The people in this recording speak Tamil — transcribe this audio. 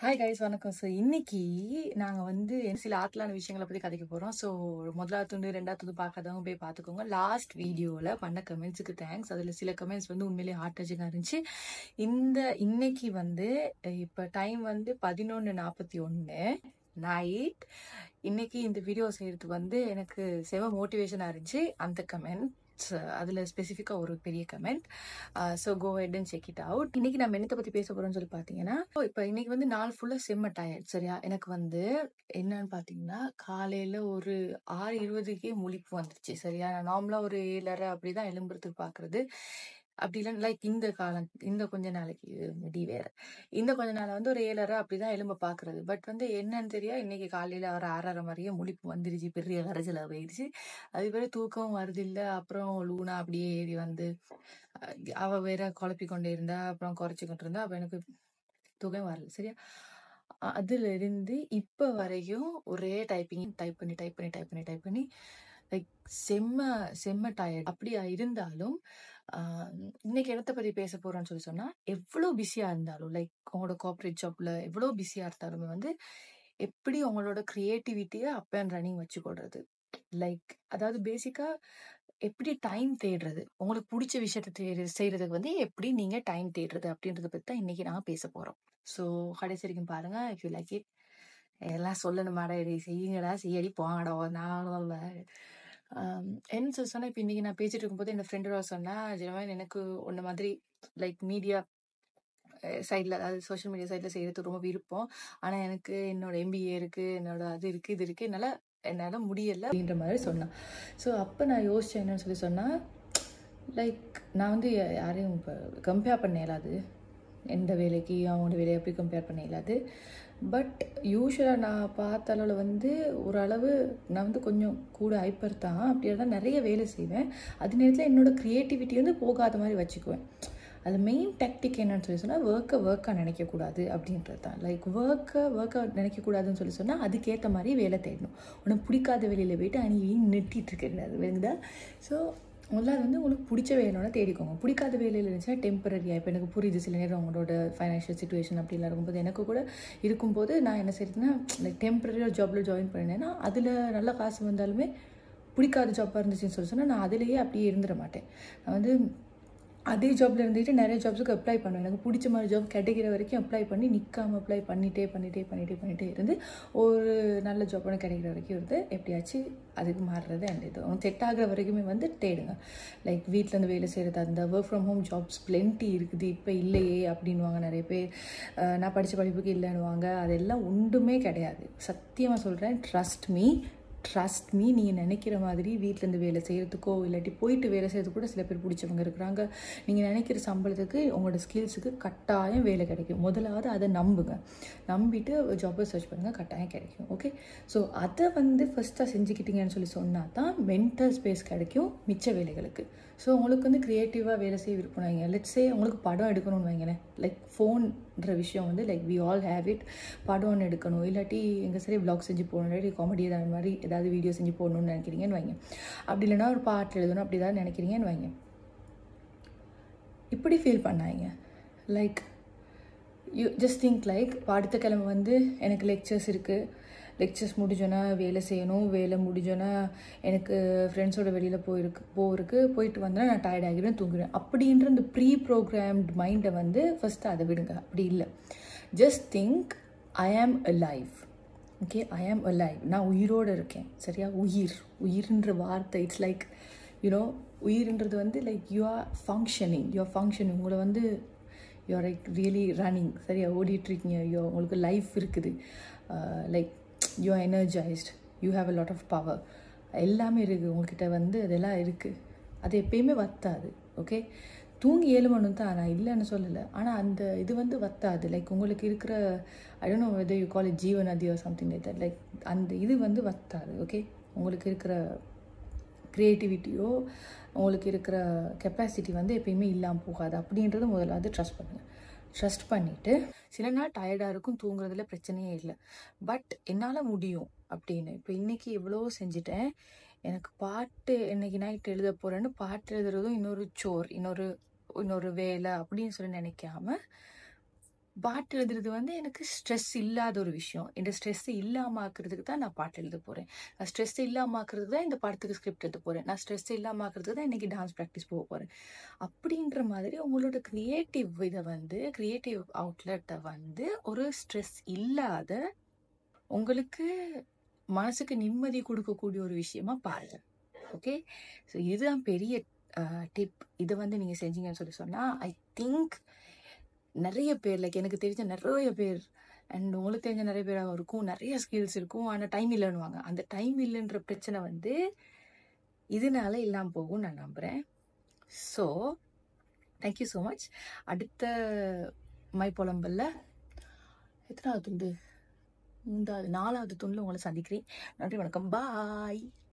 ஹாய் கைஸ் வணக்கம் ஸோ இன்னைக்கு நாங்கள் வந்து சில ஆத்தலான விஷயங்களை பற்றி கதைக்க போகிறோம் ஸோ முதலாவது துண்டு ரெண்டாவது துண்டு பார்க்காதவங்க போய் பார்த்துக்கோங்க லாஸ்ட் வீடியோவில் பண்ண கமெண்ட்ஸுக்கு தேங்க்ஸ் அதில் சில கமெண்ட்ஸ் வந்து உண்மையிலேயே ஹார்ட் டச்சிங்காக இருந்துச்சு இந்த இன்னைக்கு வந்து இப்போ டைம் வந்து பதினொன்று நாற்பத்தி ஒன்று நைட் இன்னைக்கு இந்த வீடியோ செய்கிறது வந்து எனக்கு செம மோட்டிவேஷனாக இருந்துச்சு அந்த கமெண்ட் அதில் ஸ்பெசிஃபிக்காக ஒரு பெரிய comment so go head and check it out இன்னைக்கு நம்ம என்னத்தை பற்றி பேச போகிறோம்னு சொல்லி பார்த்தீங்கன்னா இப்போ இன்னைக்கு வந்து நாள் ஃபுல்லாக செம்ம டயர்ட் சரியா எனக்கு வந்து என்னன்னு பார்த்தீங்கன்னா காலையில் ஒரு ஆறு இருபதுக்கே முழிப்பு வந்துருச்சு சரியா நான் நார்மலாக ஒரு ஏழரை அப்படி தான் எழும்புறதுக்கு பார்க்குறது அப்படி இல்லைன்னு லைக் இந்த காலம் இந்த கொஞ்ச நாளைக்கு முடி வேற இந்த கொஞ்ச நாள் வந்து ஒரு ஏழரை அப்படிதான் எலும்ப பாக்குறது பட் வந்து என்னன்னு தெரியா இன்னைக்கு காலையில ஒரு ஆறரை மாதிரியே முழிப்பு வந்துருச்சு பெரிய கரைச்சல போயிடுச்சு அது பேரு தூக்கம் வருது இல்ல அப்புறம் லூனா அப்படியே ஏறி வந்து அஹ் அவ வேற குழப்பி கொண்டே இருந்தா அப்புறம் குறைச்சி கொண்டு இருந்தா அப்ப எனக்கு தூக்கம் வரல சரியா அ- அதுல இருந்து இப்ப வரையும் ஒரே டைப்பிங் டைப் பண்ணி டைப் பண்ணி டைப் பண்ணி டைப் பண்ணி லைக் செம்ம செம்ம டயர்ட் அப்படியா இருந்தாலும் ஆஹ் இன்னைக்கு இடத்த பத்தி பேச போறோம்னு சொல்லி சொன்னா எவ்வளவு பிஸியா இருந்தாலும் லைக் உங்களோட கார்ப்பரேட் ஜாப்ல எவ்வளவு பிஸியா இருந்தாலுமே வந்து எப்படி உங்களோட கிரியேட்டிவிட்டியை அப் அண்ட் ரன்னிங் வச்சுக்கொள்றது லைக் அதாவது பேசிக்கா எப்படி டைம் தேடுறது உங்களுக்கு பிடிச்ச விஷயத்த தேடு செய்யறதுக்கு வந்து எப்படி நீங்க டைம் தேடுறது அப்படின்றத பத்தி தான் இன்னைக்கு நான் பேச போறோம் ஸோ கடைசி வரைக்கும் பாருங்க இஃப் யூ லைக் இட் எல்லாம் சொல்லணுமாடா இதை செய்யுங்கடா செய்யடி போங்கடா நான் என்ன சொல்ல சொன்னா இப்போ இன்னைக்கு நான் பேசிட்டு இருக்கும்போது என் ஃப்ரெண்டோட சொன்னா ஜெனவன் எனக்கு உன்ன மாதிரி லைக் மீடியா சைடில் அதாவது சோஷியல் மீடியா சைடில் செய்யறதுக்கு ரொம்ப விருப்பம் ஆனால் எனக்கு என்னோட எம்பிஏ இருக்கு என்னோட அது இருக்கு இது இருக்கு என்னால் என்னால் முடியல அப்படின்ற மாதிரி சொன்னான் ஸோ அப்போ நான் யோசிச்சேன் என்னன்னு சொல்லி சொன்னால் லைக் நான் வந்து யா- யாரையும் இப்போ கம்பேர் பண்ண இயலாது எந்த வேலைக்கு அவங்களோட வேலையை எப்படி கம்பேர் பண்ண இயலாது பட் யூஸ்வலாக நான் பார்த்த அளவில் வந்து ஓரளவு நான் வந்து கொஞ்சம் கூட ஹைப்பர் தான் அப்படியே தான் நிறைய வேலை செய்வேன் அது நேரத்தில் என்னோட க்ரியேட்டிவிட்டி வந்து போகாத மாதிரி வச்சுக்குவேன் அது மெயின் டெக்டிக் என்னன்னு சொல்லி சொன்னால் ஒர்க்கை ஒர்க்காக நினைக்கக்கூடாது அப்படின்றது தான் லைக் ஒர்க்கை ஒர்க்காக நினைக்கக்கூடாதுன்னு சொல்லி சொன்னால் அதுக்கேற்ற மாதிரி வேலை தேடணும் உனக்கு பிடிக்காத வேலையில் போயிட்டு அணி நிட்டிட்டு இருக்கக்கூடாது வேணுதா ஸோ முதல்ல அது வந்து உங்களுக்கு பிடிச்ச வேலையோட தேடிக்கோங்க பிடிக்காத வேலையில் இருந்துச்சுன்னா டெம்பரரியாக இப்போ எனக்கு புரியுது சில நேரம் உங்களோட ஃபைனான்ஷியல் சுச்சுவேஷன் அப்படிலாம் இருக்கும்போது எனக்கு கூட இருக்கும்போது நான் என்ன செய்யறதுன்னா லைக் டெம்பரரியாக ஜாப்பில் ஜாயின் பண்ணினேன்னா அதில் நல்ல காசு வந்தாலுமே பிடிக்காத ஜாப்பாக இருந்துச்சுன்னு சொல்லி சொன்னால் நான் அதிலேயே அப்படியே இருந்துட மாட்டேன் நான் வந்து அதே ஜாப்ல இருந்துட்டு நிறைய ஜாப்ஸுக்கு அப்ளை பண்ணுவேன் எனக்கு பிடிச்ச மாதிரி ஜாப் கிடைக்கிற வரைக்கும் அப்ளை பண்ணி நிற்காம அப்ளை பண்ணிட்டே பண்ணிட்டே பண்ணிட்டே பண்ணிட்டே இருந்து ஒரு நல்ல ஜாப் ஒன்று கிடைக்கிற வரைக்கும் இருந்து எப்படியாச்சும் அதுக்கு மாறுறது அந்த இது செட் ஆகுற வரைக்குமே வந்து தேடுங்க லைக் வீட்டில் இருந்து வேலை செய்கிறது அந்த work from home jobs plenty இருக்குது இப்போ இல்லையே அப்படின்வாங்க நிறைய பேர் அஹ் நான் படித்த படிப்புக்கு இல்லைன்னுவாங்க அதெல்லாம் ஒன்றுமே கிடையாது சத்தியமாக சொல்கிறேன் ட்ரஸ்ட் மீ ட்ரஸ்ட் மீ நீங்கள் நினைக்கிற மாதிரி வீட்டிலேருந்து வேலை செய்கிறதுக்கோ இல்லாட்டி போயிட்டு வேலை செய்யறதுக்கு கூட சில பேர் பிடிச்சவங்க இருக்கிறாங்க நீங்கள் நினைக்கிற சம்பளத்துக்கு உங்களோட ஸ்கில்ஸுக்கு கட்டாயம் வேலை கிடைக்கும் முதலாவது அதை நம்புங்க நம்பிட்டு ஜாப்பை சர்ச் பண்ணுங்கள் கட்டாயம் கிடைக்கும் ஓகே ஸோ அதை வந்து ஃபஸ்ட்டாக செஞ்சுக்கிட்டீங்கன்னு சொல்லி சொன்னால் தான் மென்டல் ஸ்பேஸ் கிடைக்கும் மிச்ச வேலைகளுக்கு ஸோ உங்களுக்கு வந்து க்ரியேட்டிவாக வேலை செய்ய விருப்பம் வைங்க லெட்ஸே உங்களுக்கு படம் எடுக்கணும்னு வைங்களேன் லைக் ஃபோன்ற விஷயம் வந்து like we all have it படம் ஒன்று எடுக்கணும் இல்லாட்டி எங்கள் சரி vlog செஞ்சு போகணும் இல்லாட்டி காமெடி ஏதாவது மாதிரி ஏதாவது வீடியோ செஞ்சு போடணும்னு நினைக்கிறீங்கன்னு வைங்க அப்படி இல்லைன்னா ஒரு பாட்டு எழுதணும் அப்படி ஏதாவது நினைக்கிறீங்கன்னு வைங்க இப்படி ஃபீல் பண்ணாங்க like you just think like அடுத்த கிழமை வந்து எனக்கு லெக்சர்ஸ் இருக்குது லெக்சர்ஸ் முடிஞ்சோன்னா வேலை செய்யணும் வேலை முடிஞ்சோன்னா எனக்கு ஃப்ரெண்ட்ஸோட வெளியில் போயிருக்கு போகிறதுக்கு போயிட்டு வந்தா நான் டயர்ட் ஆகிடுவேன் தூங்கிடுவேன் அப்படின்ற இந்த ப்ரீ ப்ரோக்ராம்டு மைண்டை வந்து ஃபஸ்ட்டு அதை விடுங்க அப்படி இல்லை ஜஸ்ட் திங்க் ஐ ஆம் அ லைஃப் ஓகே ஐ ஆம் அ லைவ் நான் உயிரோடு இருக்கேன் சரியா உயிர் உயிர்ன்ற வார்த்தை இட்ஸ் லைக் யூனோ உயிர்ன்றது வந்து like you are functioning you are functioning உங்களை வந்து you are like really running சரியா ஓடிட்டுருக்கீங்க யூ உங்களுக்கு லைஃப் இருக்குது like you are energised you have a lot of power எல்லாமே இருக்குது உங்ககிட்ட வந்து அதெல்லாம் இருக்குது அது எப்பயுமே வத்தாது ஓகே தூங்கி ஏழுமணும் தான் நான் இல்லைன்னு சொல்லலை ஆனால் அந்த இது வந்து வத்தாது லைக் உங்களுக்கு இருக்கிற I don't know whether you call it ஜீவநதி or something like that like அந்த இது வந்து வத்தாது ஓகே உங்களுக்கு இருக்கிற க்ரியேட்டிவிட்டியோ உங்களுக்கு இருக்கிற கெப்பாசிட்டி வந்து எப்பயுமே இல்லாமல் போகாது அப்படின்றத முதலாவது ட்ரஸ்ட் பண்ணுங்கள் ட்ரஸ்ட் பண்ணிவிட்டு சில நாள் டயர்டாக இருக்கும் தூங்குறதுல பிரச்சனையே இல்லை பட் என்னால் முடியும் அப்படின்னு இப்போ இன்னைக்கு எவ்வளோ செஞ்சுட்டேன் எனக்கு பாட்டு இன்னைக்கு நைட் எழுத போகிறேன்னு பாட்டு எழுதுறதும் இன்னொரு சோர் இன்னொரு இன்னொரு வேலை அப்படின்னு சொல்லி நினைக்காம பாட்டு எழுதுறது வந்து எனக்கு ஸ்ட்ரெஸ் இல்லாத ஒரு விஷயம். இந்த ஸ்ட்ரெஸ் இல்லாம ஆக்குறதுக்கு தான் நான் பாட்டு எழுத போறேன். நான் ஸ்ட்ரெஸ் இல்லாம ஆக்குறதுக்கு தான் இந்த படத்துக்கு ஸ்கிரிப்ட் எழுத போறேன். நான் ஸ்ட்ரெஸ் இல்லாம ஆக்குறதுக்கு தான் இன்னைக்கு டான்ஸ் பிராக்டிஸ் போக போறேன். அப்படின்ற மாதிரி உங்களோட கிரியேட்டிவ் இத வந்து கிரியேட்டிவ் அவுட்லெட்ட வந்து ஒரு ஸ்ட்ரெஸ் இல்லாத, உங்களுக்கு மனசுக்கு நிம்மதி குடுக்கக்கூடிய ஒரு விஷயமா பாருங்க. ஓகே. ஸோ இதுதான் பெரிய அ டிப். இத வந்து நீங்க செஞ்சீங்கன்னு சொல்லி சொன்னா, ஐ திங்க் நெறைய பேர் லைக் எனக்கு தெரிஞ்ச நெறைய பேர் அண்ட் உங்களுக்கு தெரிஞ்ச நெறைய பேரா இருக்கும். நெறைய ஸ்கில்ஸ் இருக்கும். ஆனா டைம் இல்லன்னுவாங்க. அந்த டைம் இல்லன்ற பிரச்சனை வந்து இதனால இல்லாம போகும்னு நான் நம்புறேன். So thank you so much. அடுத்த மை புலம்பல்ல எத்தனாவது துண்டு? 3வது 4வது துண்டுல உங்கள சந்திக்கிறேன். நன்றி, வணக்கம். பாய்.